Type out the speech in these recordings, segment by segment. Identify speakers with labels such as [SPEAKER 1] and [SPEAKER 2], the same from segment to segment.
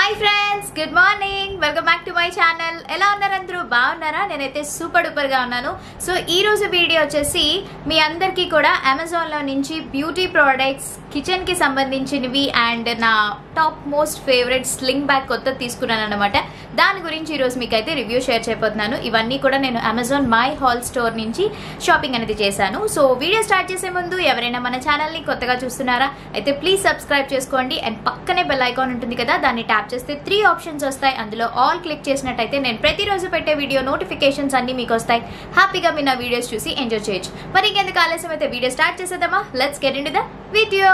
[SPEAKER 1] hi friends good morning welcome back to my channel ఎలా ఉన్నారు అందరూ బాగున్నారా నేనైతే సూపర్ డూపర్ గా ఉన్నాను సో ఈ రోజు వీడియో వచ్చేసి మీ అందరికీ కూడా అమెజాన్ లో నుంచి బ్యూటీ ప్రోడక్ట్స్ కిచెన్ కి సంబంధించినవి అండ్ నా top most favourite sling bag కొత్త తీసుకున్నాను అనమాట దాని గురించి ఈ రోజు మీకు అయితే రివ్యూ షేర్ చేయబోతున్నాను ఇవన్నీ కూడా నేను అమెజాన్ మై హాల్ స్టోర్ నుంచి షాపింగ్ అనేది చేశాను సో వీడియో స్టార్ట్ చేసే ముందు ఎవరైనా మన ఛానల్ ని కొత్తగా చూస్తున్నారా అయితే ప్లీజ్ సబ్స్క్రైబ్ చేసుకోండి అండ్ పక్కనే బెల్ ఐకాన్ ఉంటుంది కదా దాన్ని ట్యాప్ చేస్తే త్రీ ఆప్షన్స్ వస్తాయి అందులో ఆల్ క్లిక్ చేసినట్టయితే నేను ప్రతిరోజు పెట్టే వీడియో నోటిఫికేషన్స్ అన్ని మీకు వస్తాయి హ్యాపీగా మీరు నా వీడియోస్ చూసి ఎంజాయ్ చేయొచ్చు మరి ఇంకెందుకు ఆలస్యం అయితే వీడియో స్టార్ట్ చేసేద్దామా let's get in the video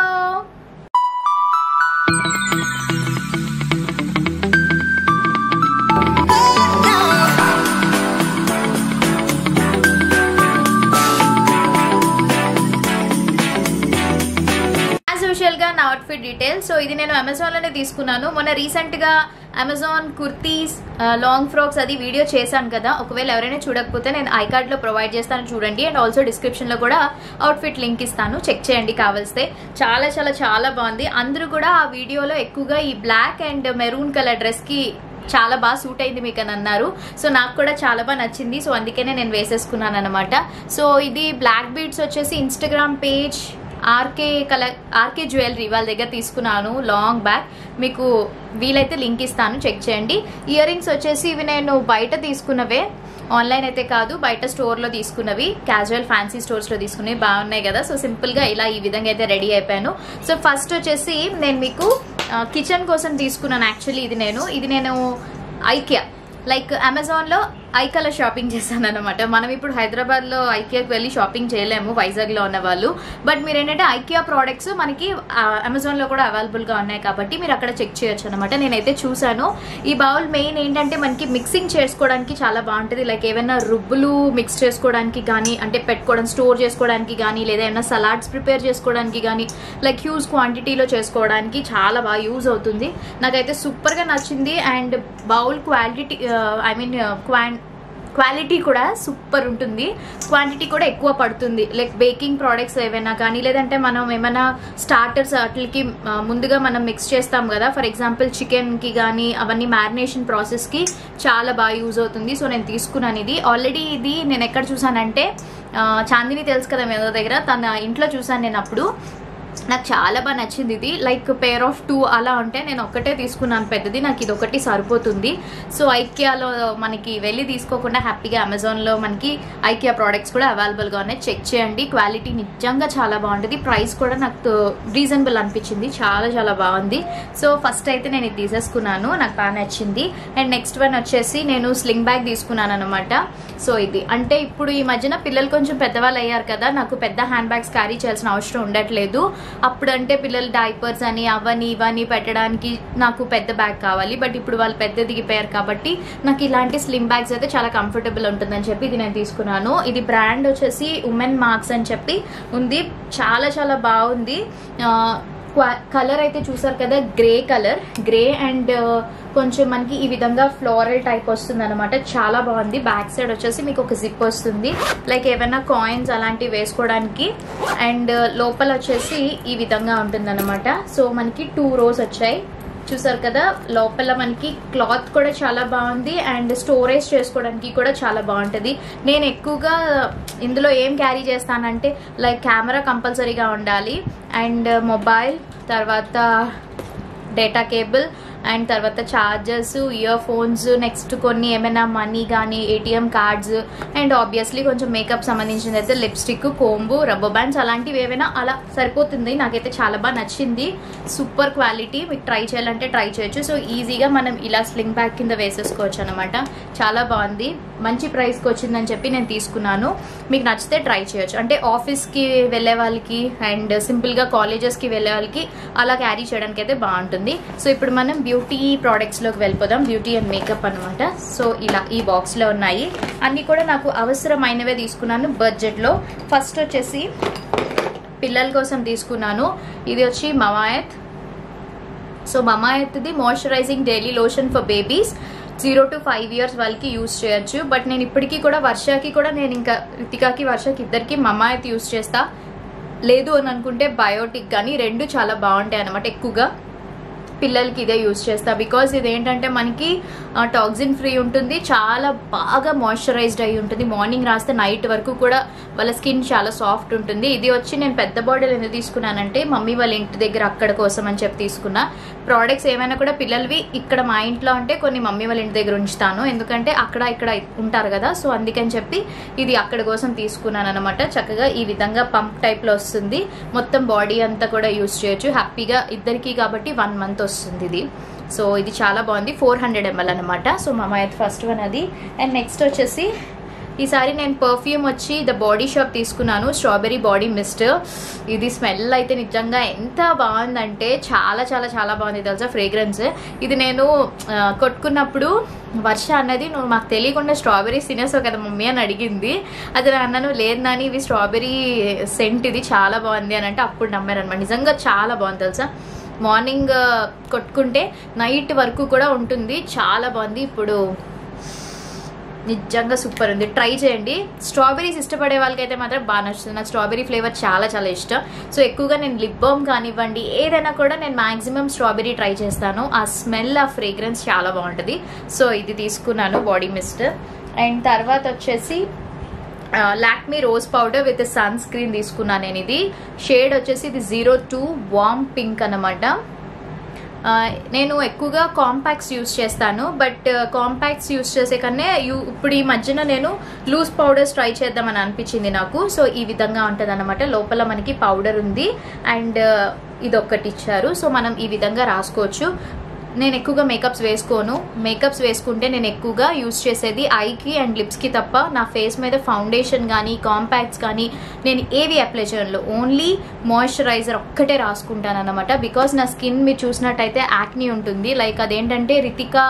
[SPEAKER 1] as usual గా నా అవుట్ఫిట్ డీటెయిల్స్ సో ఇది నేను అమెజాన్ లోనే తీసుకున్నాను మొన్న రీసెంట్ గా అమెజాన్ కుర్తీస్ లాంగ్ ఫ్రాక్స్ అది వీడియో చేశాను కదా ఒకవేళ ఎవరైనా చూడకపోతే నేను ఐ కార్డ్ లో ప్రొవైడ్ చేస్తాను చూడండి అండ్ ఆల్సో డిస్క్రిప్షన్ లో కూడా అవుట్ఫిట్ లింక్ ఇస్తాను చెక్ చేయండి కావలిస్తే చాలా చాలా చాలా బాగుంది అందరూ కూడా ఆ వీడియోలో ఎక్కువగా ఈ black and maroon colour dress కి చాలా బాగా సూట్ అయింది మీకు అని అన్నారు సో నాకు కూడా చాలా బాగా నచ్చింది సో అందుకనే నేను వేసేసుకున్నాను అనమాట సో ఇది బ్లాక్ బీడ్స్ వచ్చేసి ఇన్స్టాగ్రామ్ పేజ్ ఆర్కే కల ఆర్కే జ్యువెలరీ వాళ్ళ దగ్గర తీసుకున్నాను లాంగ్ బ్యాగ్ మీకు వీలైతే లింక్ ఇస్తాను చెక్ చేయండి ఇయర్ రింగ్స్ వచ్చేసి ఇవి నేను బయట తీసుకున్నవే ఆన్లైన్ అయితే కాదు బయట స్టోర్లో తీసుకున్నవి క్యాజువల్ ఫ్యాన్సీ స్టోర్స్లో తీసుకున్నవి బాగున్నాయి కదా సో సింపుల్గా ఇలా ఈ విధంగా అయితే రెడీ అయిపోయాను సో ఫస్ట్ వచ్చేసి నేను మీకు కిచెన్ కోసం తీసుకున్నాను యాక్చువల్లీ ఇది నేను ఇది నేను ఐకియా లైక్ అమెజాన్లో ఐకాలో షాపింగ్ చేశాను అనమాట మనం ఇప్పుడు హైదరాబాద్లో ఐకియాకి వెళ్ళి షాపింగ్ చేయలేము వైజాగ్లో ఉన్న వాళ్ళు బట్ మీరు ఏంటంటే ఐకియా ప్రోడక్ట్స్ మనకి అమెజాన్లో కూడా అవైలబుల్గా ఉన్నాయి కాబట్టి మీరు అక్కడ చెక్ చేయొచ్చు అనమాట నేనైతే చూశాను ఈ బౌల్ మెయిన్ ఏంటంటే మనకి మిక్సింగ్ చేసుకోవడానికి చాలా బాగుంటుంది లైక్ ఏమైనా రుబ్బులు మిక్స్ చేసుకోవడానికి కానీ అంటే పెట్టుకోవడం స్టోర్ చేసుకోవడానికి కానీ లేదా ఏమైనా సలాడ్స్ ప్రిపేర్ చేసుకోవడానికి కానీ లైక్ హ్యూజ్ క్వాంటిటీలో చేసుకోవడానికి చాలా బాగా యూజ్ అవుతుంది నాకైతే సూపర్గా నచ్చింది and bowl quality I mean క్వాన్ క్వాలిటీ కూడా సూపర్ ఉంటుంది క్వాంటిటీ కూడా ఎక్కువ పడుతుంది లైక్ బేకింగ్ ప్రోడక్ట్స్ ఏవైనా కానీ లేదంటే మనం ఏమైనా స్టార్టర్స్ వాటికి ముందుగా మనం మిక్స్ చేస్తాం కదా ఫర్ ఎగ్జాంపుల్ చికెన్కి కానీ అవన్నీ మ్యారినేషన్ ప్రాసెస్కి చాలా బాగా యూజ్ అవుతుంది సో నేను తీసుకున్నాను ఇది ఆల్రెడీ ఇది నేను ఎక్కడ చూసానంటే చాందిని తెలుసు కదా మీద దగ్గర తన ఇంట్లో చూసాను నేను అప్పుడు నాకు చాలా బాగా నచ్చింది ఇది లైక్ పేర్ ఆఫ్ టూ అలా ఉంటే నేను ఒక్కటే తీసుకున్నాను పెద్దది నాకు ఇది ఒకటి సరిపోతుంది సో ఐకియాలో మనకి వెళ్ళి తీసుకోకుండా హ్యాపీగా అమెజాన్లో మనకి ఐకియా ప్రోడక్ట్స్ కూడా అవైలబుల్గా ఉన్నాయి చెక్ చేయండి క్వాలిటీ నిజంగా చాలా బాగుంటుంది ప్రైస్ కూడా నాకు రీజనబుల్ అనిపించింది చాలా చాలా బాగుంది సో ఫస్ట్ అయితే నేను ఇది తీసేసుకున్నాను నాకు బాగా నచ్చింది అండ్ నెక్స్ట్ వన్ వచ్చేసి నేను స్లింగ్ బ్యాగ్ తీసుకున్నాను అనమాట సో ఇది అంటే ఇప్పుడు ఈ మధ్యన పిల్లలు కొంచెం పెద్దవాళ్ళు అయ్యారు కదా నాకు పెద్ద హ్యాండ్ బ్యాగ్స్ క్యారీ చేయాల్సిన అవసరం ఉండట్లేదు అప్పుడు అంటే పిల్లలు డైపర్స్ అని అవని ఇవని పెట్టడానికి నాకు పెద్ద బ్యాగ్ కావాలి బట్ ఇప్పుడు వాళ్ళు పెద్ద దిగిపోయారు కాబట్టి నాకు ఇలాంటి స్లిమ్ బ్యాగ్స్ అయితే చాలా కంఫర్టబుల్ ఉంటుందని చెప్పి ఇది నేను తీసుకున్నాను ఇది బ్రాండ్ వచ్చేసి ఉమెన్ మార్క్స్ అని చెప్పి ఉంది చాలా చాలా బాగుంది కలర్ అయితే చూసారు కదా గ్రే కలర్ గ్రే అండ్ కొంచెం మనకి ఈ విధంగా ఫ్లోరల్ టైప్ వస్తుంది అనమాట చాలా బాగుంది బ్యాక్ సైడ్ వచ్చేసి మీకు ఒక జిప్ వస్తుంది లైక్ ఏమైనా కాయిన్స్ అలాంటివి వేసుకోవడానికి అండ్ లోపల వచ్చేసి ఈ విధంగా ఉంటుంది అనమాట సో మనకి టూ రోస్ వచ్చాయి చూసారు కదా లోపల మనకి క్లాత్ కూడా చాలా బాగుంది అండ్ స్టోరేజ్ చేసుకోవడానికి కూడా చాలా బాగుంటుంది నేను ఎక్కువగా ఇందులో ఏం క్యారీ చేస్తానంటే లైక్ కెమెరా కంపల్సరీగా ఉండాలి అండ్ మొబైల్ తర్వాత డేటా కేబుల్ అండ్ తర్వాత ఛార్జర్స్ ఇయర్ ఫోన్స్ నెక్స్ట్ కొన్ని ఏమైనా మనీ కానీ ఏటీఎం కార్డ్స్ అండ్ ఆబ్వియస్లీ కొంచెం మేకప్ సంబంధించింది అయితే లిప్స్టిక్ కోంబు రబ్బర్ బ్యాండ్స్ అలాంటివి ఏమైనా అలా సరిపోతుంది నాకైతే చాలా బాగా నచ్చింది సూపర్ క్వాలిటీ మీకు ట్రై చేయాలంటే ట్రై చేయొచ్చు సో ఈజీగా మనం ఇలా స్లింగ్ బ్యాగ్ కింద వేసేసుకోవచ్చు అనమాట చాలా బాగుంది మంచి ప్రైస్కి వచ్చిందని చెప్పి నేను తీసుకున్నాను మీకు నచ్చితే ట్రై చేయొచ్చు అంటే ఆఫీస్కి వెళ్ళే వాళ్ళకి అండ్ సింపుల్గా కాలేజెస్కి వెళ్ళే వాళ్ళకి అలా క్యారీ చేయడానికి అయితే బాగుంటుంది సో ఇప్పుడు మనం బ్యూటీ ప్రోడక్ట్స్లోకి వెళ్ళిపోదాం బ్యూటీ అండ్ మేకప్ అనమాట సో ఇలా ఈ బాక్స్లో ఉన్నాయి అన్నీ కూడా నాకు అవసరమైనవే తీసుకున్నాను బడ్జెట్లో ఫస్ట్ వచ్చేసి పిల్లల కోసం తీసుకున్నాను ఇది వచ్చి మమాయత్ సో మమాయత్ది moisturising daily lotion for babies zero to five years వాళ్ళకి యూస్ చేయొచ్చు బట్ నేను ఇప్పటికీ కూడా వర్షకి కూడా నేను ఇంకా రితికాకి వర్షకి ఇద్దరికి మమాయత్ యూస్ చేస్తా లేదు అని అనుకుంటే బయోటిక్ కానీ రెండు చాలా బాగుంటాయి అనమాట ఎక్కువగా పిల్లలకి ఇదే యూస్ చేస్తా బికాజ్ ఇది ఏంటంటే మనకి టాక్సిన్ ఫ్రీ ఉంటుంది చాలా బాగా మాయిశ్చరైజ్డ్ అయి ఉంటుంది మార్నింగ్ రాస్తే నైట్ వరకు కూడా వాళ్ళ స్కిన్ చాలా సాఫ్ట్ ఉంటుంది ఇది వచ్చి నేను పెద్ద బాటిల్ ఎందుకు తీసుకున్నానంటే మమ్మీ వాళ్ళ ఇంటి దగ్గర అక్కడ కోసం అని చెప్పి తీసుకున్నా ప్రోడక్ట్స్ ఏమైనా కూడా పిల్లలవి ఇక్కడ మా ఇంట్లో అంటే కొన్ని మమ్మీ వాళ్ళ ఇంటి దగ్గర ఉంచుతాను ఎందుకంటే అక్కడ ఇక్కడ ఉంటారు కదా సో అందుకని చెప్పి ఇది అక్కడ కోసం తీసుకున్నాను అనమాట చక్కగా ఈ విధంగా పంప్ టైప్ లో వస్తుంది మొత్తం బాడీ అంతా కూడా యూస్ చేయొచ్చు హ్యాపీగా ఇద్దరికి కాబట్టి వన్ మంత్ వస్తుంది ఇది సో ఇది చాలా బాగుంది ఫోర్ హండ్రెడ్ ఎంఎల్ అనమాట సో మా అమ్మాయి ఫస్ట్ వన్ అది అండ్ నెక్స్ట్ వచ్చేసి ఈసారి నేను పర్ఫ్యూమ్ వచ్చి ద బాడీ షాప్ తీసుకున్నాను స్ట్రాబెరీ బాడీ మిస్ట్ ఇది స్మెల్ అయితే నిజంగా ఎంత బాగుందంటే చాలా చాలా చాలా బాగుంది తెలుసా ఫ్రేగ్రెన్స్ ఇది నేను ఆ, కొట్టుకున్నప్పుడు వర్ష అన్నది నువ్వు మాకు తెలియకుండా స్ట్రాబెరీ తినేసావు కదా మమ్మీ అని అడిగింది అది నేను అన్నాను లేదు నాని ఇవి స్ట్రాబెరీ సెంట్ ఇది చాలా బాగుంది అని అంటే అప్పుడు నమ్మారు అనమాట నిజంగా చాలా బాగుంది తెలుసా మార్నింగ్ ఆ, కొట్టుకుంటే నైట్ వరకు కూడా ఉంటుంది చాలా బాగుంది ఇప్పుడు నిజంగా సూపర్ ఉంది ట్రై చేయండి స్ట్రాబెరీస్ ఇష్టపడే వాళ్ళకైతే మాత్రం బాగా నచ్చుతుంది నాకు స్ట్రాబెరీ ఫ్లేవర్ చాలా చాలా ఇష్టం సో ఎక్కువగా నేను లిప్ బామ్ కానివ్వండి ఏదైనా కూడా నేను మాక్సిమం స్ట్రాబెరీ ట్రై చేస్తాను ఆ స్మెల్ ఆ ఫ్రేగ్రెన్స్ చాలా బాగుంటుంది సో ఇది తీసుకున్నాను బాడీ మిస్ట్ అండ్ తర్వాత వచ్చేసి Lakme rose powder with sunscreen తీసుకున్నాను నేను ఇది షేడ్ వచ్చేసి ఇది జీరో టూ వామ్ పింక్ అనమాట ఆ, నేను ఎక్కువగా కాంపాక్ట్స్ యూస్ చేస్తాను బట్ కాంపాక్ట్స్ యూస్ చేసే కన్నా యు- ఇప్పుడు ఈ మధ్యన నేను లూజ్ పౌడర్స్ ట్రై చేద్దామని అనిపించింది నాకు సో ఈ విధంగా ఉంటుంది అనమాట లోపల మనకి పౌడర్ ఉంది అండ్ ఇది ఒక్కటి ఇచ్చారు సో మనం ఈ విధంగా రాసుకోవచ్చు నేను ఎక్కువగా మేకప్స్ వేసుకోను మేకప్స్ వేసుకుంటే నేను ఎక్కువగా యూస్ చేసేది ఐకి అండ్ లిప్స్కి తప్ప నా ఫేస్ మీద ఫౌండేషన్ కానీ కాంపాక్ట్స్ కానీ నేను ఏవి అప్లై చేయను ఓన్లీ మాయిశ్చరైజర్ ఒక్కటే రాసుకుంటాను అనమాట బికాస్ నా స్కిన్ మీరు చూసినట్టయితే యాక్నీ ఉంటుంది లైక్ అదేంటంటే రితికా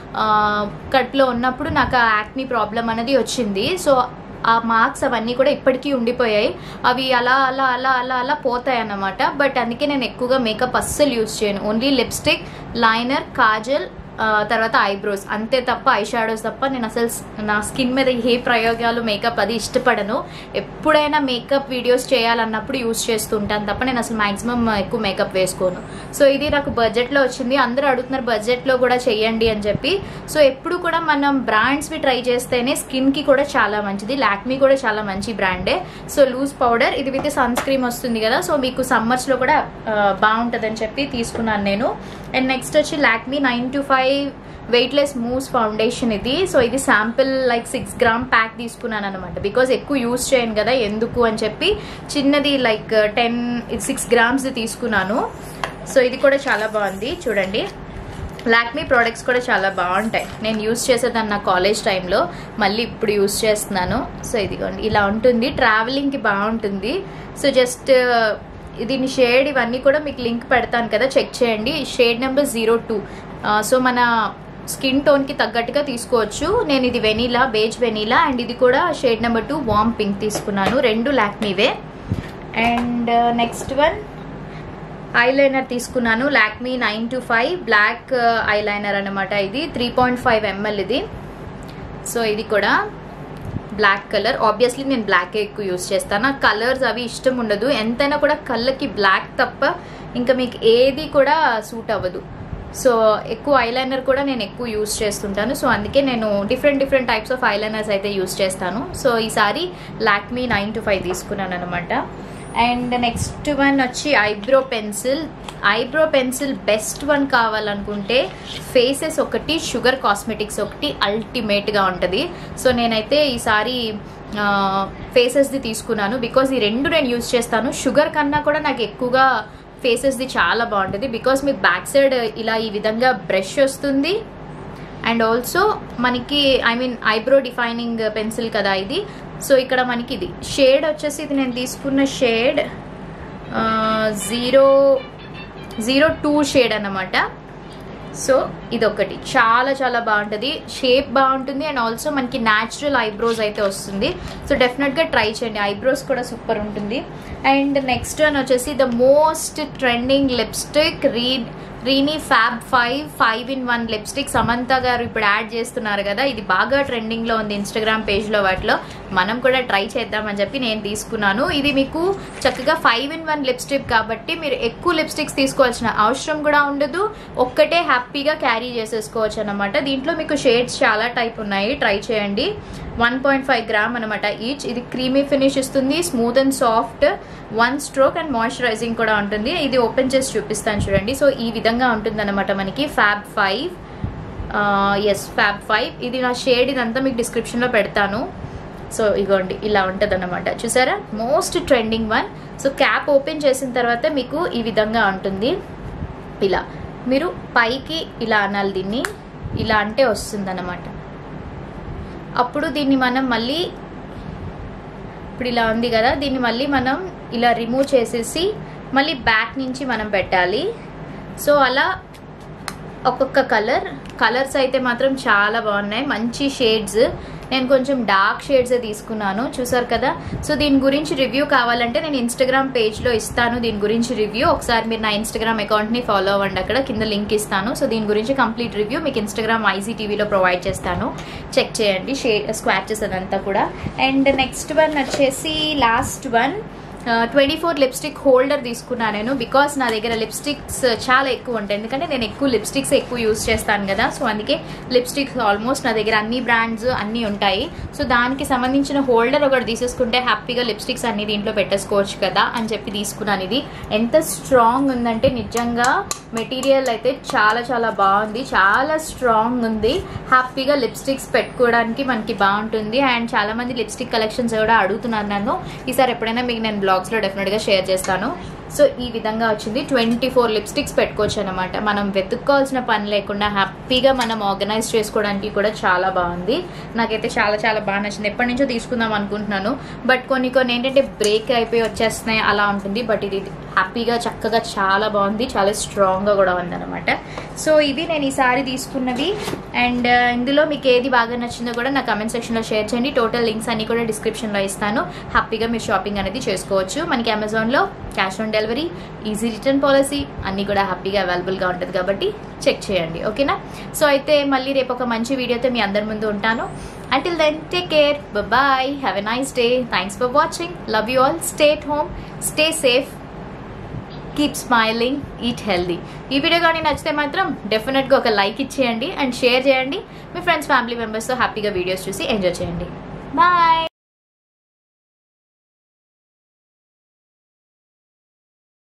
[SPEAKER 1] కట్లో ఉన్నప్పుడు నాకు ఆ యాక్నీ ప్రాబ్లం అనేది వచ్చింది సో ఆ మార్క్స్ అవన్నీ కూడా ఇప్పటికీ ఉండిపోయాయి అవి అలా అలా అలా అలా అలా పోతాయి అన్నమాట బట్ అందుకే నేను ఎక్కువగా మేకప్ అస్సలు యూస్ చేయను ఓన్లీ లిప్స్టిక్ లైనర్ కాజల్ ఆ, తర్వాత ఐబ్రోస్ అంతే తప్ప ఐ షాడోస్ తప్ప నేను అసలు స్- నా స్కిన్ మీద ఏ ప్రయోగాలు మేకప్ అది ఇష్టపడను ఎప్పుడైనా మేకప్ వీడియోస్ చేయాలన్నప్పుడు యూస్ చేస్తుంటాను తప్ప నేను అసలు మాక్సిమం ఎక్కువ మేకప్ వేసుకోను సో ఇది నాకు బడ్జెట్లో వచ్చింది అందరూ అడుగుతున్నారు బడ్జెట్లో కూడా చేయండి అని చెప్పి సో ఎప్పుడు కూడా మనం బ్రాండ్స్వి ట్రై చేస్తేనే స్కిన్కి కూడా చాలా మంచిది లాక్మీ కూడా చాలా మంచి బ్రాండే సో లూజ్ పౌడర్ ఇది విత్ సన్ స్క్రీమ్ వస్తుంది కదా సో మీకు సమ్మర్స్లో కూడా బాగుంటుందని చెప్పి తీసుకున్నాను నేను అండ్ నెక్స్ట్ వచ్చి Lakme nine to five weightless mousse foundation ఇది సో ఇది sample like six gram pack తీసుకున్నాను అనమాట బికాజ్ ఎక్కువ యూస్ చేయను కదా ఎందుకు అని చెప్పి చిన్నది లైక్ టెన్ సిక్స్ గ్రామ్స్ తీసుకున్నాను సో ఇది కూడా చాలా బాగుంది చూడండి లాక్మీ ప్రోడక్ట్స్ కూడా చాలా బాగుంటాయి నేను యూస్ చేసేదాన్ని నా కాలేజ్ టైంలో మళ్ళీ ఇప్పుడు యూస్ చేస్తున్నాను సో ఇదిగోండి ఇలా ఉంటుంది ట్రావెలింగ్కి బాగుంటుంది సో జస్ట్ దీని షేడ్ ఇవన్నీ కూడా మీకు లింక్ పెడతాను కదా చెక్ చేయండి shade number zero two so మన స్కిన్ టోన్కి తగ్గట్టుగా తీసుకోవచ్చు నేను ఇది వెనీలా బేజ్ వెనీలా అండ్ ఇది కూడా shade number two warm pink తీసుకున్నాను రెండు లాక్మీవే అండ్ నెక్స్ట్ వన్ ఐలైనర్ తీసుకున్నాను Lakme nine to five black eyeliner అనమాట ఇది త్రీ పాయింట్ ఫైవ్ ఎంఎల్ ఇది సో ఇది కూడా బ్లాక్ కలర్ ఆబ్వియస్లీ నేను బ్లాక్ ఎక్కువ యూస్ చేస్తాను నాకు కలర్స్ అవి ఇష్టం ఉండదు ఎంతైనా కూడా కళ్ళకి బ్లాక్ తప్ప ఇంకా మీకు ఏది కూడా సూట్ అవ్వదు సో ఎక్కువ ఐలైనర్ కూడా నేను ఎక్కువ యూస్ చేస్తుంటాను సో అందుకే నేను different different types of eyeliners అయితే యూస్ చేస్తాను సో ఈసారి లాక్మీ నైన్ టు ఫైవ్ తీసుకున్నాను అనమాట అండ్ నెక్స్ట్ వన్ వచ్చి eyebrow pencil eyebrow pencil best one కావాలనుకుంటే ఫేసెస్ ఒకటి షుగర్ కాస్మెటిక్స్ ఒకటి అల్టిమేట్గా ఉంటుంది సో నేనైతే ఈసారి ఫేసెస్ది తీసుకున్నాను బికాజ్ ఈ రెండు నేను యూజ్ చేస్తాను షుగర్ కన్నా కూడా నాకు ఎక్కువగా ఫేసెస్ది చాలా బాగుంటుంది బికాజ్ మీకు బ్యాక్ సైడ్ ఇలా ఈ విధంగా బ్రష్ వస్తుంది అండ్ ఆల్సో మనకి I mean eyebrow defining pencil కదా ఇది సో ఇక్కడ మనకి ఇది షేడ్ వచ్చేసి ఇది నేను తీసుకున్న shade zero zero two shade అన్నమాట సో ఇదొకటి చాలా చాలా బాగుంటుంది షేప్ బాగుంటుంది అండ్ ఆల్సో మనకి న్యాచురల్ ఐబ్రోస్ అయితే వస్తుంది సో డెఫినెట్గా ట్రై చేయండి ఐబ్రోస్ కూడా సూపర్ ఉంటుంది అండ్ నెక్స్ట్ వన్ వచ్చేసి ద మోస్ట్ ట్రెండింగ్ లిప్స్టిక్ రీడ్ Renee fab five five in one lipstick Samantha garu ఇప్పుడు యాడ్ చేస్తున్నారు కదా ఇది బాగా ట్రెండింగ్లో ఉంది ఇన్స్టాగ్రామ్ పేజ్లో వాటిలో మనం కూడా ట్రై చేద్దామని చెప్పి నేను తీసుకున్నాను ఇది మీకు చక్కగా ఫైవ్ ఇన్ వన్ లిప్స్టిక్ కాబట్టి మీరు ఎక్కువ లిప్స్టిక్స్ తీసుకోవాల్సిన అవసరం కూడా ఉండదు ఒక్కటే హ్యాపీగా క్యారీ చేసేసుకోవచ్చు అనమాట దీంట్లో మీకు షేడ్స్ చాలా టైప్ ఉన్నాయి ట్రై చేయండి వన్ పాయింట్ ఫైవ్ గ్రామ్ అనమాట ఈచ్ ఇది క్రీమీ ఫినిష్ ఇస్తుంది smooth and soft one stroke and moisturising కూడా ఉంటుంది ఇది ఓపెన్ చేసి చూపిస్తాను చూడండి సో ఈ విధంగా ఉంటుంది అనమాట మనకి fab five S fab five ఇది నా షేడ్ ఇదంతా మీకు డిస్క్రిప్షన్లో పెడతాను సో ఇగోండి ఇలా ఉంటుంది అనమాట చూసారా most trending one so cap open చేసిన తర్వాత మీకు ఈ విధంగా ఉంటుంది ఇలా మీరు పైకి ఇలా అనాలి దీన్ని ఇలా అంటే వస్తుంది అప్పుడు దీన్ని మనం మళ్ళీ ఇప్పుడు ఇలా ఉంది కదా దీన్ని మళ్ళీ మనం ఇలా రిమూవ్ చేసేసి మళ్ళీ బ్యాక్ నుంచి మనం పెట్టాలి సో అలా ఒక్కొక్క కలర్ కలర్స్ అయితే మాత్రం చాలా బాగున్నాయి మంచి షేడ్స్ నేను కొంచెం డార్క్ షేడ్సే తీసుకున్నాను చూసారు కదా సో దీని గురించి రివ్యూ కావాలంటే నేను ఇన్స్టాగ్రామ్ పేజ్లో ఇస్తాను దీని గురించి రివ్యూ ఒకసారి మీరు నా ఇన్స్టాగ్రామ్ అకౌంట్ని ఫాలో అవ్వండి అక్కడ కింద లింక్ ఇస్తాను సో దీని గురించి కంప్లీట్ రివ్యూ మీకు ఇన్స్టాగ్రామ్ ఐసీటీవీలో ప్రొవైడ్ చేస్తాను చెక్ చేయండి షే స్క్వాచెస్ అదంతా కూడా అండ్ నెక్స్ట్ వన్ వచ్చేసి last one twenty four lipstick holder తీసుకున్నాను నేను బికాస్ నా దగ్గర లిప్స్టిక్స్ చాలా ఎక్కువ ఉంటాయి ఎందుకంటే నేను ఎక్కువ లిప్స్టిక్స్ ఎక్కువ యూస్ చేస్తాను కదా సో అందుకే లిప్స్టిక్స్ ఆల్మోస్ట్ నా దగ్గర అన్ని బ్రాండ్స్ అన్నీ ఉంటాయి సో దానికి సంబంధించిన హోల్డర్ ఒకటి తీసేసుకుంటే హ్యాపీగా లిప్స్టిక్స్ అన్ని దీంట్లో పెట్టేసుకోవచ్చు కదా అని చెప్పి తీసుకున్నాను ఇది ఎంత స్ట్రాంగ్ ఉందంటే నిజంగా మెటీరియల్ అయితే చాలా చాలా బాగుంది చాలా స్ట్రాంగ్ ఉంది హ్యాపీగా లిప్స్టిక్స్ పెట్టుకోవడానికి మనకి బాగుంటుంది అండ్ చాలా మంది లిప్స్టిక్ కలెక్షన్స్ కూడా అడుగుతున్నారు నన్ను ఈసారి ఎప్పుడైనా మీకు నేను బ్లాగ్స్లో డెఫినెట్గా షేర్ చేస్తాను సో ఈ విధంగా వచ్చింది ట్వంటీ ఫోర్ లిప్స్టిక్స్ పెట్టుకోవచ్చు అనమాట మనం వెతుక్కోవాల్సిన పని లేకుండా హ్యాపీగా మనం ఆర్గనైజ్ చేసుకోవడానికి కూడా చాలా బాగుంది నాకైతే చాలా చాలా బాగా నచ్చింది ఎప్పటి నుంచో తీసుకుందాం అనుకుంటున్నాను బట్ కొన్ని కొన్ని ఏంటంటే బ్రేక్ అయిపోయి వచ్చేస్తున్నాయి అలా ఉంటుంది బట్ ఇది హ్యాపీగా చక్కగా చాలా బాగుంది చాలా స్ట్రాంగ్గా కూడా ఉందన్నమాట సో ఇది నేను ఈసారి తీసుకున్నవి అండ్ ఇందులో మీకు ఏది బాగా నచ్చిందో కూడా నా కమెంట్ సెక్షన్లో షేర్ చేయండి టోటల్ లింక్స్ అన్ని కూడా డిస్క్రిప్షన్లో ఇస్తాను హ్యాపీగా మీరు షాపింగ్ అనేది చేసుకోవచ్చు మనకి అమెజాన్లో cash on delivery easy return policy అన్నీ కూడా హ్యాపీగా అవైలబుల్గా ఉంటుంది కాబట్టి చెక్ చేయండి ఓకేనా సో అయితే మళ్ళీ రేపు ఒక మంచి వీడియోతో మీ అందరి ముందు ఉంటాను until then take care bye have a nice day thanks for watching love you all stay at home stay safe keep smiling eat healthy ఈ వీడియో కానీ నచ్చితే మాత్రం డెఫినెట్గా ఒక లైక్ ఇచ్చేయండి అండ్ షేర్ చేయండి మీ ఫ్రెండ్స్ ఫ్యామిలీ మెంబర్స్తో హ్యాపీగా వీడియోస్ చూసి ఎంజాయ్ చేయండి బాయ్